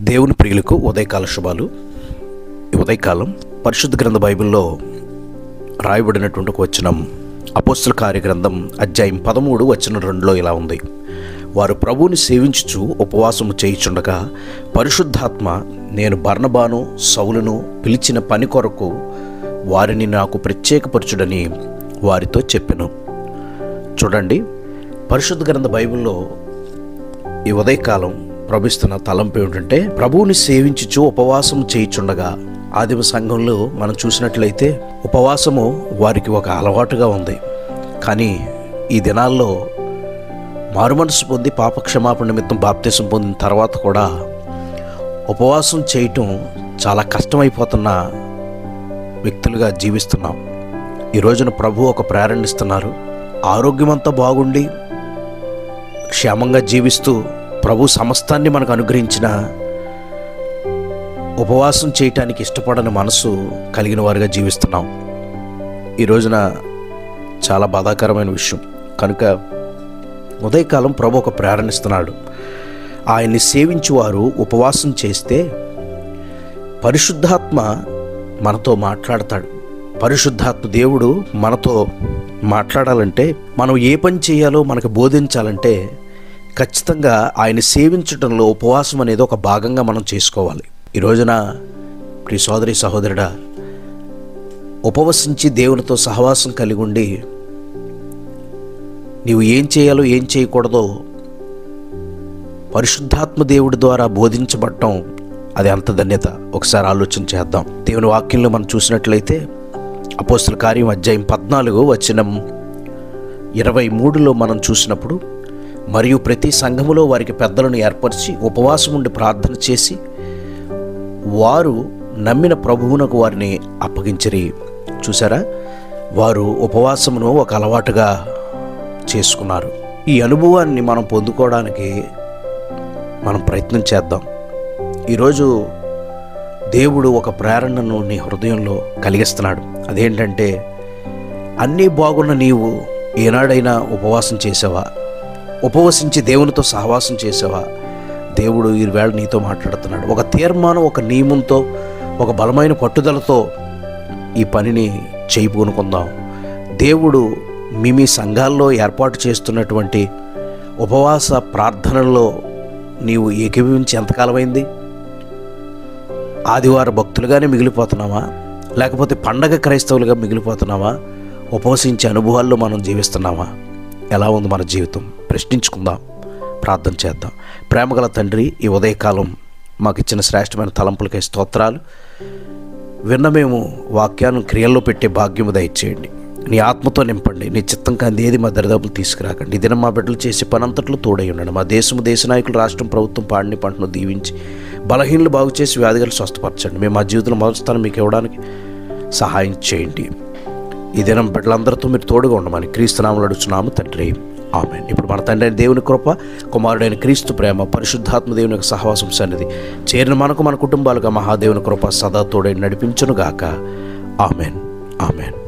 దేవుని ప్రియులకు ఉదయకాల శుభాలు ఈ ఉదయకాలం పరిశుద్ధ గ్రంథ బైబిల్లో రాయబడినటువంటి ఒక వచనం అపోస్తుల కార్యగ్రంథం అధ్యాయం పదమూడు వచనం రెండులో ఇలా ఉంది వారు ప్రభువుని సేవించుచు ఉపవాసము చేయుచుండగా పరిశుద్ధాత్మ నేను బర్ణబాను సౌలును పిలిచిన పని కొరకు వారిని నాకు ప్రత్యేకపరచుడని వారితో చెప్పెను చూడండి పరిశుద్ధ గ్రంథ బైబిల్లో ఈ ఉదయకాలం ప్రభిస్తున్న తలంపు ఏమిటంటే ప్రభువుని సేవించుచు ఉపవాసం చేయుచుండగా ఆదిమ సంఘంలో మనం చూసినట్లయితే ఉపవాసము వారికి ఒక అలవాటుగా ఉంది కానీ ఈ దినాల్లో మారుమనసు పొంది పాపక్షమాపణ నిమిత్తం బాప్తీసం పొందిన తర్వాత కూడా ఉపవాసం చేయటం చాలా కష్టమైపోతున్న వ్యక్తులుగా జీవిస్తున్నాం ఈ రోజున ప్రభు ఒక ప్రేరణ ఇస్తున్నారు ఆరోగ్యమంతా బాగుండి క్షేమంగా జీవిస్తూ ప్రభు సమస్తాన్ని మనకు అనుగ్రహించిన ఉపవాసం చేయటానికి ఇష్టపడని మనసు కలిగిన వారిగా జీవిస్తున్నాం ఈ రోజున చాలా బాధాకరమైన విషయం కనుక ఉదయకాలం ప్రభు ఒక ప్రేరణ ఇస్తున్నాడు ఆయన్ని సేవించువారు ఉపవాసం చేస్తే పరిశుద్ధాత్మ మనతో మాట్లాడతాడు పరిశుద్ధాత్మ దేవుడు మనతో మాట్లాడాలంటే మనం ఏ పని చేయాలో మనకు బోధించాలంటే ఖచ్చితంగా ఆయన సేవించడంలో ఉపవాసం అనేది ఒక భాగంగా మనం చేసుకోవాలి ఈ రోజున ప్రియ సోదరి సహోదరుడా ఉపవసించి దేవునితో సహవాసం కలిగి ఉండి నీవు ఏం చేయాలో ఏం చేయకూడదో పరిశుద్ధాత్మ దేవుడి ద్వారా బోధించబడటం అది అంత ధన్యత ఒకసారి ఆలోచన చేద్దాం దేవుని వాక్యంలో మనం చూసినట్లయితే అపోస్తుల కార్యం అధ్యాయం పద్నాలుగు వచనం ఇరవై మూడులో మనం చూసినప్పుడు మరియు ప్రతి సంఘములో వారికి పెద్దలను ఏర్పరిచి ఉపవాసం ఉండి ప్రార్థన చేసి వారు నమ్మిన ప్రభువునకు వారిని అప్పగించరి చూసారా వారు ఉపవాసమును ఒక అలవాటుగా చేసుకున్నారు ఈ అనుభవాన్ని మనం పొందుకోవడానికి మనం ప్రయత్నం చేద్దాం ఈరోజు దేవుడు ఒక ప్రేరణను నీ హృదయంలో కలిగిస్తున్నాడు అదేంటంటే అన్నీ బాగున్న నీవు ఏనాడైనా ఉపవాసం చేసావా ఉపవసించి దేవునితో సహవాసం చేసావా దేవుడు ఈవేళ నీతో మాట్లాడుతున్నాడు ఒక తీర్మానం ఒక నియమంతో ఒక బలమైన పట్టుదలతో ఈ పనిని చేయబూనుకుందాం దేవుడు మీ మీ సంఘాల్లో ఏర్పాటు చేస్తున్నటువంటి ఉపవాస ప్రార్థనల్లో నీవు ఏకీభవించి ఎంతకాలమైంది ఆదివార భక్తులుగానే మిగిలిపోతున్నావా లేకపోతే పండగ క్రైస్తవులుగా మిగిలిపోతున్నావా ఉపవసించే అనుభవాల్లో మనం జీవిస్తున్నామా ఎలా ఉంది మన జీవితం ప్రశ్నించుకుందాం ప్రార్థన చేద్దాం ప్రేమగల తండ్రి ఈ ఉదయకాలం మాకు ఇచ్చిన శ్రేష్టమైన తలంపులకై స్తోత్రాలు విన్న మేము వాక్యాన్ని క్రియల్లో పెట్టే భాగ్యము దయచేయండి నీ ఆత్మతో నింపండి నీ చిత్తం కంది ఏది మా దరిదాపులు తీసుకురాకండి ఇదిన మా బిడ్డలు చేసే పనంతట్లో తోడై ఉండండి మా దేశము దేశ నాయకులు రాష్ట్రం ప్రభుత్వం పాడిని పంటను దీవించి బలహీనలు బాగు చేసి వ్యాధిగలు స్వస్థపరచండి మేము మా జీవితంలో మొదటి స్థానం మీకు ఇవ్వడానికి సహాయం చేయండి ఈ దినం బిడ్డలందరితో మీరు తోడుగా ఉండమని క్రీస్తునామలు అడుచున్నాము తండ్రి ఆమె ఇప్పుడు మన తండ్రి అయిన దేవుని కృప కుమారుడైన క్రీస్తు ప్రేమ పరిశుద్ధాత్మ దేవుని యొక్క సహవాసం సన్నిధి చేరిన మనకు మన కుటుంబాలుగా మహాదేవుని కృప సదా తోడై నడిపించునుగాక ఆమెన్ ఆమెన్